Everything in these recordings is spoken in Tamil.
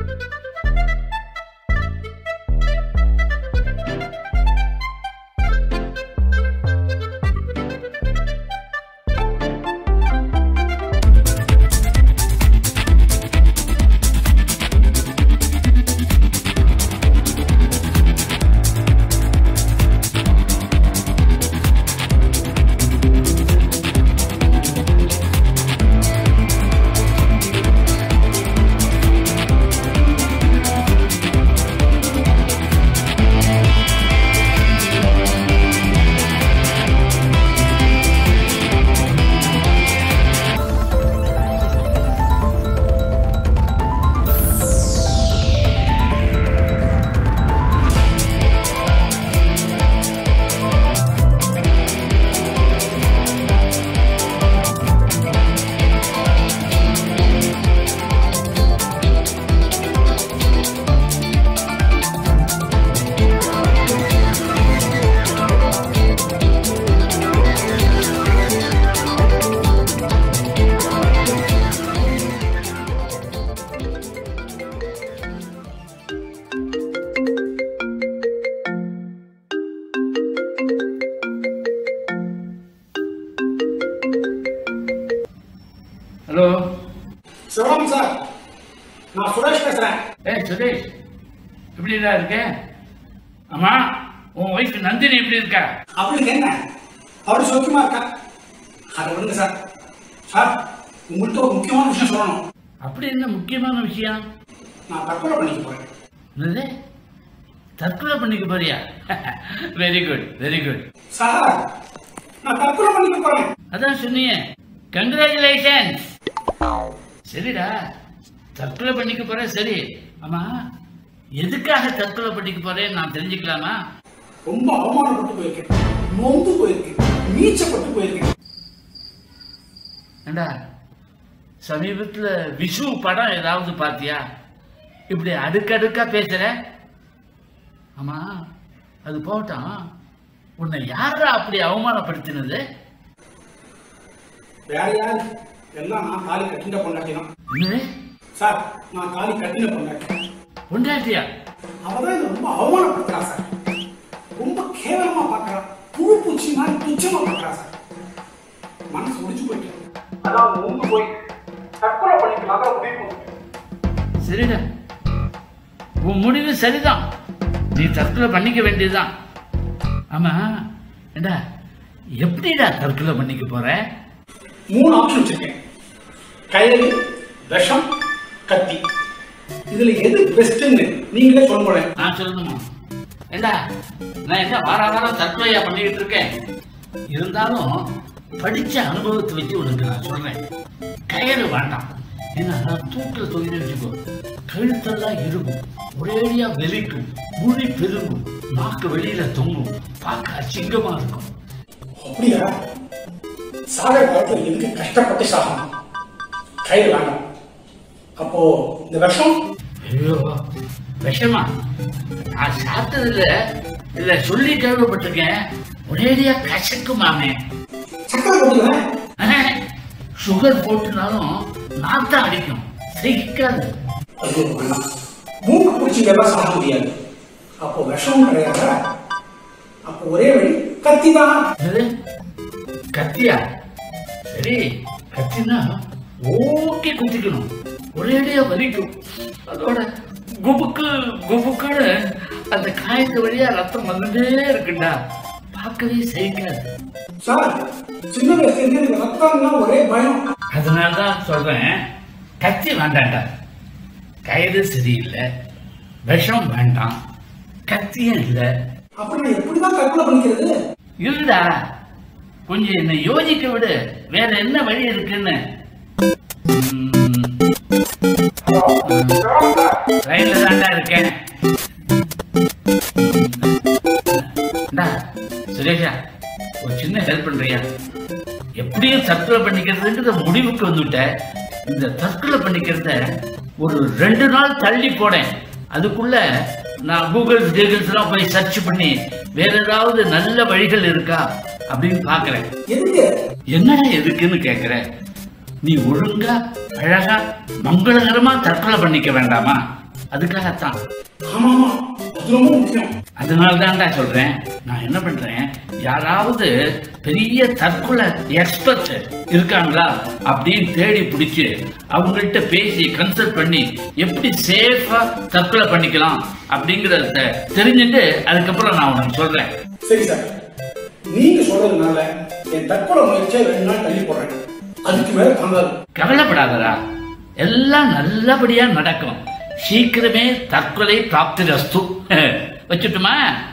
ஹலோ சிவராமன் சார் நான் சுரேஷ் பேசுறேன் ஏய் சுரேஷ் எப்படிடா இருக்க ஆமா உன் ஒய்ஃப் நந்தினி எப்படி இருக்கா அவளுக்கு என்ன அவரு சௌக்கியமா இருக்கா அதை விடுங்க சார் சார் உங்கள்கிட்ட ஒரு முக்கியமான விஷயம் சொல்லணும் அப்படி என்ன முக்கியமான விஷயம் நான் தற்கொலை பண்ணிக்க போறேன் என்னது தற்கொலை பண்ணிக்க போறியா very good very good sir நான் தற்கொலை பண்ணிக்க போறேன் அதான் சொன்னியே கங்க்ராச்சுலேஷன்ஸ் சரிடா தற்கொலை பண்ணிக்க போற சரி ஆமா எதுக்காக தற்கொலை பண்ணிக்க போறேன்னு நான் தெரிஞ்சுக்கலாமா ரொம்ப அவமானப்பட்டு போயிருக்கேன் நொந்து போயிருக்கேன் நீச்சப்பட்டு போயிருக்கேன் ஏண்டா சமீபத்துல விஷு படம் ஏதாவது பார்த்தியா இப்படி அடுக்கடுக்கா பேசுற ஆமா அது போகட்டும் உன்னை யாரா அப்படி அவமானப்படுத்தினது வேற யாரு எல்லாம் நான் தாலி கட்டின பொண்டாட்டி தான் என்னது சார் நான் தாலி கட்டின பொண்டாட்டி பொண்டாட்டியா அவதான் இதை ரொம்ப அவமானப்படுத்துறா சார் ரொம்ப கேவலமா பாக்குறா புழு பூச்சி மாதிரி துச்சமா பாக்குறா சார் மனசு ஒடிச்சு போயிட்டு அதான் நொந்து போய் தற்கொலை பண்ணிக்கலாம் தான் முடிவு பண்ணிட்டேன். சரிடா உன் முடிவு சரிதான் நீ தற்கொலை பண்ணிக்க வேண்டியதுதான் ஆமா ஏண்டா எப்படிடா தற்கொலை பண்ணிக்க போற மூணு ஆப்ஷன் வச்சிருக்கேன் கயிறு விஷம் கத்தி இதுல எது பெஸ்ட்னு நீங்களே சொல்லுங்க நான் சொல்லணுமா ஏண்டா நான் என்ன வார வாரம் தற்கொலையா பண்ணிக்கிட்டு இருக்கேன் இருந்தாலும் படிச்ச அனுபவத்தை வச்சு உனக்கு நான் சொல்றேன் கயிறு வேண்டாம் ஏன்னா தூக்கில் தொழில் வச்சுக்கோ கழுத்தெல்லாம் இருக்கும் ஒரேடியா வெளிக்கும் மொழி பெருகும் நாக்கு வெளியில தொங்கும் பார்க்க அசிங்கமா இருக்கும் அப்படியா சாக காலத்துல எதுக்கு கஷ்டப்பட்டு சாகணும் கயிறு வேண்டாம் அப்போ இந்த விஷம் ஐயோ விஷமா நான் சாப்பிட்டது இல்ல இல்ல சொல்லி கேள்விப்பட்டிருக்கேன் ஒரேடியா கசக்குமாமே சக்கரை போட்டுக்கிறேன் சுகர் போட்டுனாலும் நாத்தம் அடிக்கும் சகிக்காது ஐயோ வேண்டாம் மூக்கு பிடிச்சி எல்லாம் சாக முடியாது அப்போ விஷம் கிடையாது அப்போ ஒரே வழி கத்தி தான் என்னது? கத்தியா சரி கத்தினா ஓகே குத்திக்கணும் ஒரேடியா வலிக்கும் அதோட குபுக்கு குபுக்குன்னு அந்த காயத்து வழியா ரத்தம் வந்துட்டே இருக்குண்டா பார்க்கவே சகிக்காது சார் சின்ன வயசுல இருந்து எனக்கு ரத்தம்னா ஒரே பயம் அதனாலதான் சொல்றேன் கத்தி வேண்டாம்டா கயிறு சரியில்லை விஷம் வேண்டாம் கத்தியும் இல்லை அப்படி நான் எப்படிதான் தற்கொலை பண்ணிக்கிறது இல்லடா கொஞ்சம் என்ன யோசிக்க விடு வேற என்ன வழி இருக்குன்னு ம், ரயில்ல தாண்டா இருக்கேன் இந்தா, சுரேஷா ஒரு சின்ன ஹெல்ப் பண்றியா எப்படியும் தற்கொலை பண்ணிக்கிறதுங்கிற முடிவுக்கு வந்துட்ட இந்த தற்கொலை பண்ணிக்கிறத ஒரு ரெண்டு நாள் தள்ளி போனேன் அதுக்குள்ள நான் கூகுள் டீகிள்ஸ் எல்லாம் போய் சர்ச் பண்ணி வேற ஏதாவது நல்ல வழிகள் இருக்கா அப்படின்னு பாக்குறேன் எதுக்கு என்னடா எதுக்குன்னு கேக்குற நீ ஒழுங்கா அழகா மங்களகரமா தற்கொலை பண்ணிக்க வேண்டாமா அதுக்காகத்தான் ஆமா ஆமா அது ரொம்ப முக்கியம் அதனால தான்டா சொல்றேன் நான் என்ன பண்றேன் யாராவது பெரிய தற்கொலை எக்ஸ்பர்ட் இருக்காங்களா அப்படின்னு தேடி பிடிச்சு அவங்கள்ட்ட பேசி கன்சல்ட் பண்ணி எப்படி சேஃபா தற்கொலை பண்ணிக்கலாம் அப்படிங்கறத தெரிஞ்சுட்டு அதுக்கப்புறம் நான் உனக்கு சொல்றேன் சரி சார் நீங்க சொல்றதுனால என் தற்கொலை முயற்சியை ரெண்டு நாள் தள்ளி போடுறேன் அதுக்கு மேல தாங்காது கவலைப்படாதடா எல்லாம் நல்லபடியா நடக்கும் சீக்கிரமே தற்கொலை பிராப்திரஸ்து வச்சுட்டுமா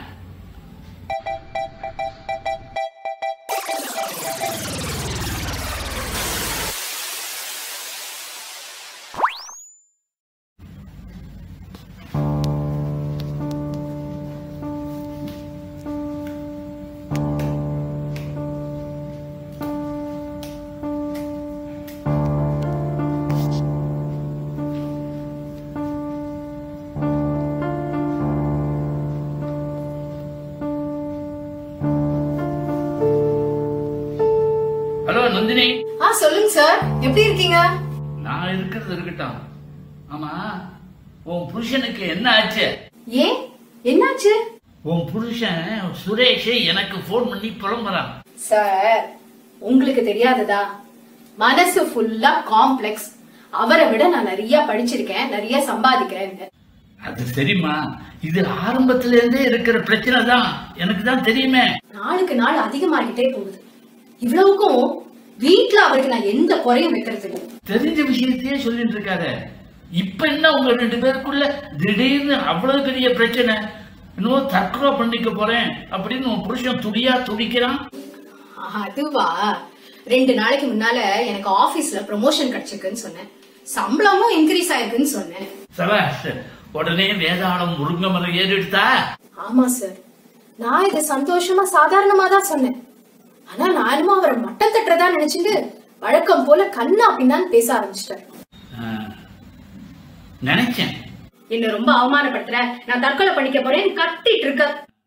ஹலோ நந்தினி ஆ சொல்லுங்க சார் எப்படி இருக்கீங்க நான் இருக்கிறது இருக்கட்டும் ஆமா உன் புருஷனுக்கு என்ன ஆச்சு ஏன் என்னாச்சு உன் புருஷன் சுரேஷ் எனக்கு ஃபோன் பண்ணி புலம்புறான் சார் உங்களுக்கு தெரியாததா மனசு ஃபுல்லா காம்ப்ளெக்ஸ் அவரை விட நான் நிறைய படிச்சிருக்கேன் நிறைய சம்பாதிக்கிறேன் அது தெரியுமா இது ஆரம்பத்துல இருந்தே இருக்கிற பிரச்சனை தான் எனக்கு தான் தெரியுமே நாளுக்கு நாள் அதிகமாகிட்டே போகுது இவ்வளவுக்கும் வீட்ல அவருக்கு நான் எந்த குறையும் வைக்கிறது இல்லை தெரிஞ்ச விஷயத்தையே சொல்லிட்டு இருக்காரு இப்ப என்ன உங்க ரெண்டு பேருக்குள்ள திடீர்னு அவ்வளவு பெரிய பிரச்சனை இன்னும் தற்கொலை பண்ணிக்க போறேன் அப்படின்னு உன் புருஷன் துடியா துடிக்கிறான் அதுவா ரெண்டு நாளைக்கு முன்னால எனக்கு ஆபீஸ்ல ப்ரொமோஷன் கிடைச்சிருக்குன்னு சொன்னேன் சம்பளமும் இன்க்ரீஸ் ஆயிருக்குன்னு சொன்னேன் சபாஷ் உடனே வேதாளம் முருங்க மரம் ஏறிடுதா ஆமா சார் நான் இதை சந்தோஷமா சாதாரணமா தான் சொன்னேன் ஆனா நானும் அவரை மட்டம் தட்டுறதா நினைச்சிட்டு வழக்கம் போல கண்ணா பின்னான்னு பேச ஆரம்பிச்சிட்டாரு ஆ, நினைச்சேன் என்ன ரொம்ப அவமானப்படுத்துற நான் தற்கொலை பண்ணிக்க போறேன் கத்திட்டு இருக்க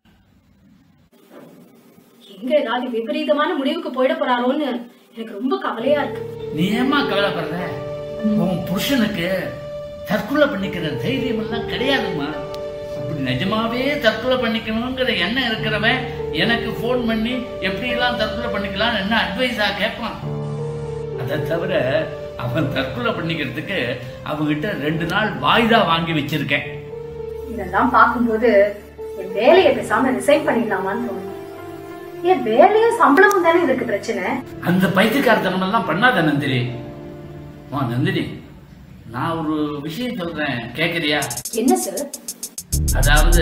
எங்க ஏதாவது விபரீதமான முடிவுக்கு போயிட போறாரோன்னு எனக்கு ரொம்ப கவலையா இருக்கு நீ ஏமா கவலைப்படுற உன் புருஷனுக்கு தற்கொலை பண்ணிக்கிற தைரியம் எல்லாம் கிடையாதுமா அப்படி நிஜமாவே தற்கொலை பண்ணிக்கணுங்கிற எண்ணம் இருக்கிறவன் எனக்கு ஃபோன் பண்ணி எப்படி எல்லாம் தற்கொலை பண்ணிக்கலாம் என்ன அட்வைஸா கேட்பான் அதை தவிர அவன் தற்கொலை பண்ணிக்கிறதுக்கு அவங்கிட்ட ரெண்டு நாள் வாய்தா வாங்கி வச்சிருக்கேன் இதெல்லாம் பார்க்கும்போது என் வேலையை பேசாம ரிசைன் பண்ணிடலாமான்னு தோணும் என் வேலையும் சம்பளமும் தானே இதுக்கு பிரச்சனை அந்த பைத்தியக்காரத்தனம் எல்லாம் பண்ணாத நந்தினி வா நந்தினி நான் ஒரு விஷயம் சொல்றேன் கேக்குறியா என்ன சார் அதாவது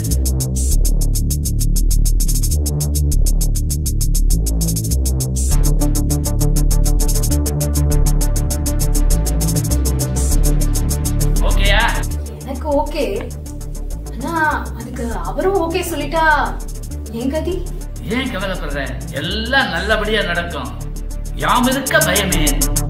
ஓகேயா எனக்கு ஓகே ஆனா அதுக்கு அவரும் ஓகே சொல்லிட்டா என் கதி ஏன் கவலைப்படுற எல்லாம் நல்லபடியா நடக்கும் யாம் இருக்க பயமே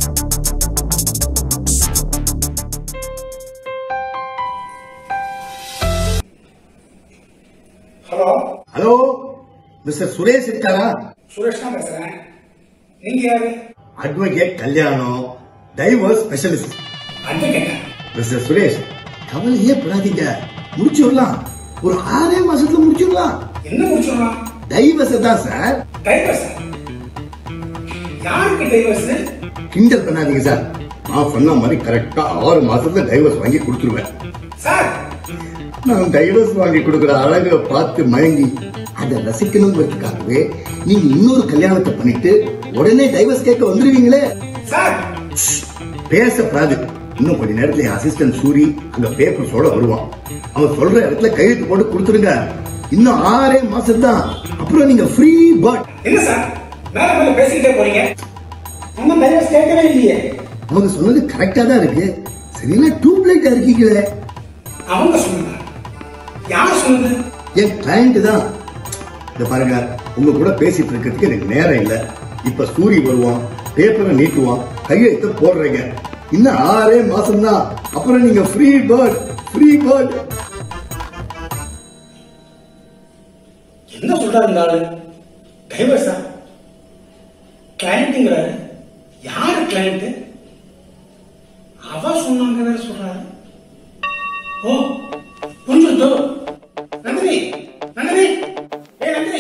ஹலோ ஹலோ மிஸ்டர் சுரேஷ் இருக்காரா சுரேஷ் தான் பேசுறேன் நீங்க யாரு அட்வொகேட் கல்யாணம் divorce specialist advocate mister Suresh கவலையே படாதீங்க முடிச்சிடலாம் ஒரு ஆறே மாசத்துல முடிச்சிடலாம் என்ன முடிச்சிடலாம் டைவர்ஸ் தான் சார் டைவர்ஸ் யாருக்கு டைவர்ஸ் கிண்டல் பண்ணாதீங்க சார் நான் சொன்ன மாதிரி கரெக்டா ஆறு மாசத்துல டைவர்ஸ் வாங்கி கொடுத்துருவேன் சார் நான் டைவர்ஸ் வாங்கி கொடுக்குற அழகை பார்த்து மயங்கி அதை ரசிக்கணுங்கிறதுக்காகவே நீங்க இன்னொரு கல்யாணத்தை பண்ணிட்டு உடனே டைவர்ஸ் கேட்க வந்துருவீங்களே சார் பேசப்படாது இன்னும் கொஞ்ச நேரத்துல என் அசிஸ்டன்ட் சூரி அங்க பேப்பர்ஸோட வருவான் அவன் சொல்ற இடத்துல கையெழுத்து போட்டு கொடுத்துருங்க இன்னும் ஆறே மாசம் தான் அப்புறம் நீங்க ஃப்ரீ பர்ட் என்ன சார் மேல மேல பேசிக்கிட்டே போறீங்க நம்ம டைவர்ஸ் கேட்கவே இல்லையே அவங்க சொன்னது கரெக்டா தான் இருக்கு சரினா டியூப் லைட்டா இருக்கீங்களே அவங்க சொன்னாங்க யார் சொன்னது என் கிளைண்ட் தான் இந்த பாருங்க உங்க கூட பேசிட்டு இருக்கிறதுக்கு எனக்கு நேரம் இல்ல இப்ப சூரி வருவான் பேப்பரை நீட்டுவான் கையெழுத்த போடுறீங்க இன்னும் ஆறே மாசம் தான் அப்புறம் நீங்க ஃப்ரீ பேர்ட் ஃப்ரீ பேர்ட் என்ன சொல்றாரு இந்த ஆளு டைவர்ஸா கிளைண்ட்டுங்கிறாரு யாரு கிளைண்ட் அவ சொன்னாங்க வேற சொல்றாரு நந்து நந்தினி நந்தினி ஏ நந்தினி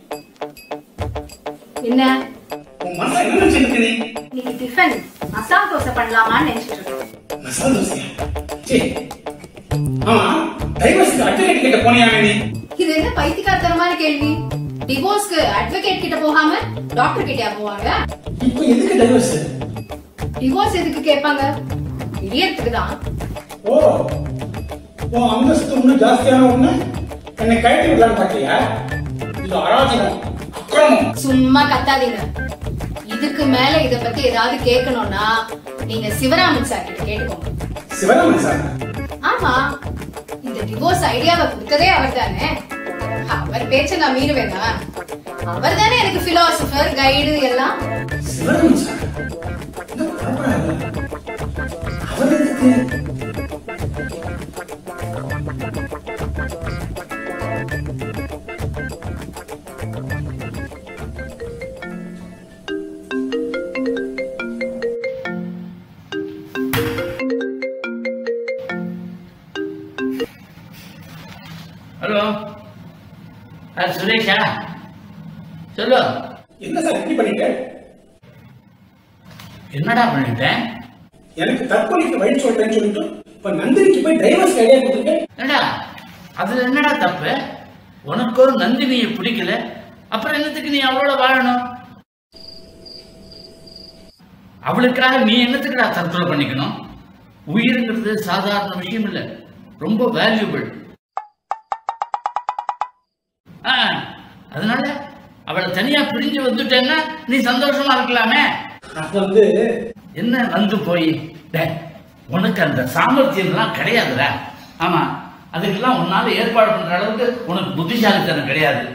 என்ன உன் மனசுல என்ன நினைச்சிருக்க நீ இன்னைக்கு டிஃபன் மசாலா தோசை பண்ணலாமான்னு நினைச்சிட்டு இருக்கேன் மசாலா தோசையா சரி ஆமா டைவர்ஸ்க்கு அட்வொகேட் கிட்ட போனியா நீ இது என்ன பைத்தியக்காரத்தனமான கேள்வி டிவோர்ஸ்க்கு அட்வொகேட் கிட்ட போகாம டாக்டர் கிட்டயா போவாங்க இப்போ எதுக்கு டைவர்ஸ் டிவோர்ஸ் எதுக்கு கேட்பாங்க இடியத்துக்கு தான் ஓ உன் அந்தஸ்து இன்னும் ஜாஸ்தியான ஒண்ணு என்னை கழட்டி விடலான்னு பாத்தியா இது அராஜகம் அக்கிரமம் சும்மா கத்தாதீங்க இதுக்கு மேல இத பத்தி ஏதாவது கேட்கணும்னா நீங்க சிவராமன் சார் கிட்ட கேட்டுக்கோங்க சிவராமன் சார் ஆமா இந்த டிவோர்ஸ் ஐடியாவை கொடுத்ததே அவர் தானே அவர் பேச்ச நான் மீறுவேனா அவர் தானே எனக்கு பிலாசபர் கைடு எல்லாம் சிவராமன் சார் இந்த பரபரப்பு அவர் எதுக்கு ஹலோ அது சுரேஷா சொல்லு என்ன சார் இப்படி பண்ணிட்டு என்னடா பண்ணிட்டேன் எனக்கு தற்கொலைக்கு வழி சொல்றேன்னு சொல்லிட்டு இப்ப நந்தினிக்கு போய் டைவர்ஸ் ஐடியா கொடுத்துருக்கேன் என்னடா அதுல என்னடா தப்பு உனக்கு ஒரு நந்தினியை பிடிக்கல அப்புறம் என்னத்துக்கு நீ அவளோட வாழணும் அவளுக்காக நீ என்னத்துக்குடா தற்கொலை பண்ணிக்கணும் உயிருங்கிறது சாதாரண விஷயம் இல்லை ரொம்ப வேல்யூபிள் அதனால அவளை தனியா பிரிஞ்சு வந்துட்டேன்னா நீ சந்தோஷமா இருக்கலாமே அது வந்து என்ன வந்து போய் டேய், உனக்கு அந்த சாமர்த்தியம்லாம் கிடையாதுடா ஆமா அதுக்கெல்லாம் உன்னால ஏற்பாடு பண்ற அளவுக்கு உனக்கு புத்திசாலித்தனம் கிடையாது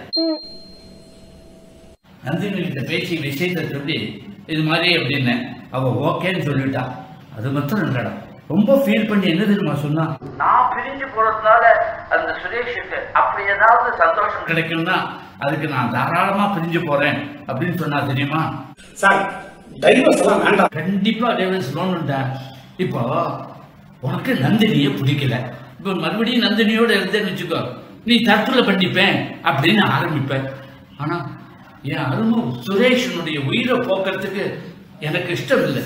நந்தினி கிட்ட பேசி விஷயத்தை சொல்லி இது மாதிரி அப்படின்னு அவ ஓகேன்னு சொல்லிட்டா அது மட்டும் இல்லடா ரொம்ப ஃபீல் பண்ணி என்ன தெரியுமா சொன்னா நான் பிரிஞ்சு போறதுனால அந்த சுரேஷுக்கு அப்படி ஏதாவது சந்தோஷம் கிடைக்கும்னா அதுக்கு நான் தாராளமா பிரிஞ்சு போறேன் அப்படின்னு சொன்னா தெரியுமா சார் டைவர்ஸ் எல்லாம் வேண்டாம் கண்டிப்பா டேவிஸ் லோனுண்டா இப்போ உனக்கு நந்தினியை பிடிக்கல இப்போ மறுபடியும் நந்தினியோட இருந்தேன்னு வச்சுக்கோ நீ தற்கொலை பண்ணிப்பேன் அப்படின்னு ஆரம்பிப்ப ஆனா என் அருமை சுரேஷனுடைய உயிரை போக்குறதுக்கு எனக்கு இஷ்டம் இல்லை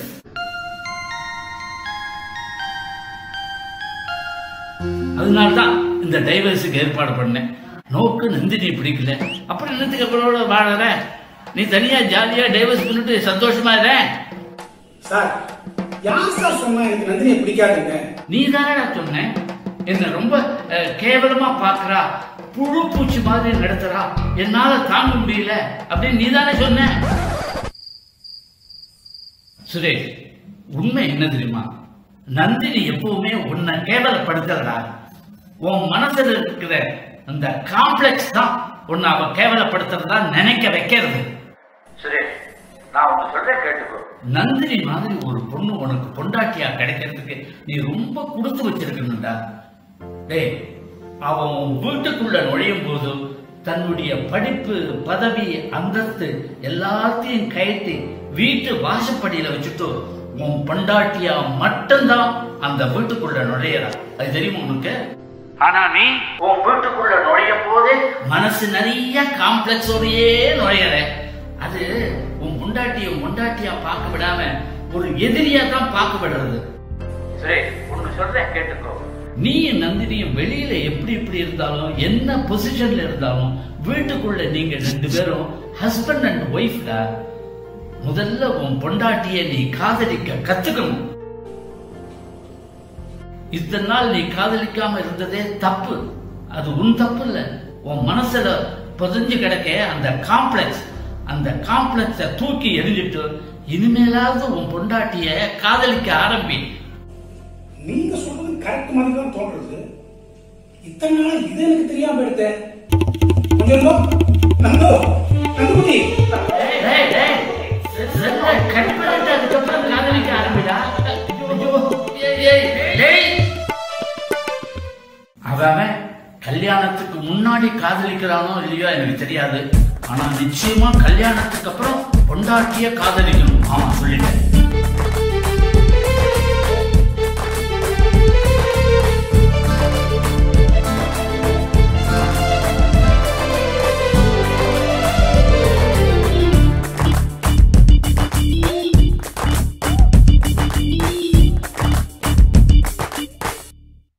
அதனால்தான் இந்த டைவர்ஸுக்கு ஏற்பாடு பண்ணேன் நோக்கு நந்தினி பிடிக்கல அப்புறம் என்னத்துக்கு அப்புறம் வாழற நீ தனியா ஜாலியா டைவர்ஸ் பண்ணிட்டு சந்தோஷமா இரு சார் யார் சார் சொன்னா எனக்கு நந்தினியை பிடிக்காதுங்க நீ தானடா சொன்ன என்ன ரொம்ப அஹ், கேவலமா பாக்குறா புழு பூச்சி மாதிரி நடத்துறா என்னால தாங்க முடியல அப்படின்னு நீ தானே சொன்ன சுரேஷ் உண்மை என்ன தெரியுமா நந்தினி எப்பவுமே உன்னை கேவலப்படுத்துறடா உன் மனசுல இருக்கிற அந்த காம்ப்ளெக்ஸ் தான் உன்னை அவ கேவலப்படுத்துறதா நினைக்க வைக்கிறது சுரேஷ் நான் உன்னை சொல்ற கேட்டுக்கோ நந்தினி மாதிரி ஒரு பொண்ணு உனக்கு பொண்டாட்டியா கிடைக்கிறதுக்கு நீ ரொம்ப கொடுத்து வச்சிருக்கணும்டா டேய் அவன் உன் வீட்டுக்குள்ள நுழையும் போது தன்னுடைய படிப்பு பதவி அந்தஸ்து எல்லாத்தையும் கயட்டி வீட்டு வாசப்படியில வச்சுட்டு உன் பொண்டாட்டியா மட்டும்தான் அந்த வீட்டுக்குள்ள நுழையறா அது தெரியுமா உனக்கு ஆனா நீ உன் வீட்டுக்குள்ள நுழையும் போதே மனசு நிறைய காம்ப்ளெக்ஸோடயே நுழையற அது உன் முண்டாட்டிய முண்டாட்டியா பார்க்க விடாம ஒரு எதிரியா தான் பார்க்க விடுறது சரி ஒண்ணு சொல்றேன் கேட்டுக்கோ நீ நந்தினியும் வெளியில எப்படி எப்படி இருந்தாலும் என்ன பொசிஷன்ல இருந்தாலும் வீட்டுக்குள்ள நீங்க ரெண்டு பேரும் ஹஸ்பண்ட் அண்ட் ஒய்ஃப்டா முதல்ல உன் பொண்டாட்டிய நீ காதலிக்க கத்துக்கணும் இத்தனை நாள் நீ காதலிக்காம இருந்ததே தப்பு அது உன் தப்பு இல்ல உன் மனசுல புதஞ்சு கிடக்க அந்த காம்ப்ளெக்ஸ் அந்த காம்ப்ளெக்ஸ தூக்கி எரிஞ்சிட்டு இனிமேலாவது உன் பொண்டாட்டிய காதலிக்க ஆரம்பி நீங்க சொல்றது கரெக்ட் மாதிரி தான் தோன்றது இத்தனை நாள் இது எனக்கு தெரியாம எடுத்த கொஞ்சம் இருங்கோ. நந்தோ நந்துகுட்டி டேய், டேய், செல்ல cut பண்ணிட்டு அதுக்கப்புறம் காதலிக்க ஆரம்பிடா. ஐயோ, ஏய், ஏய், டேய். அவன் அவன் கல்யாணத்துக்கு முன்னாடி காதலிக்கிறானோ இல்லையோ எனக்கு தெரியாது ஆனா நிச்சயமா கல்யாணத்துக்கு அப்புறம் பொண்டாட்டிய காதலிக்கணும் ஆமா சொல்லிட்டேன்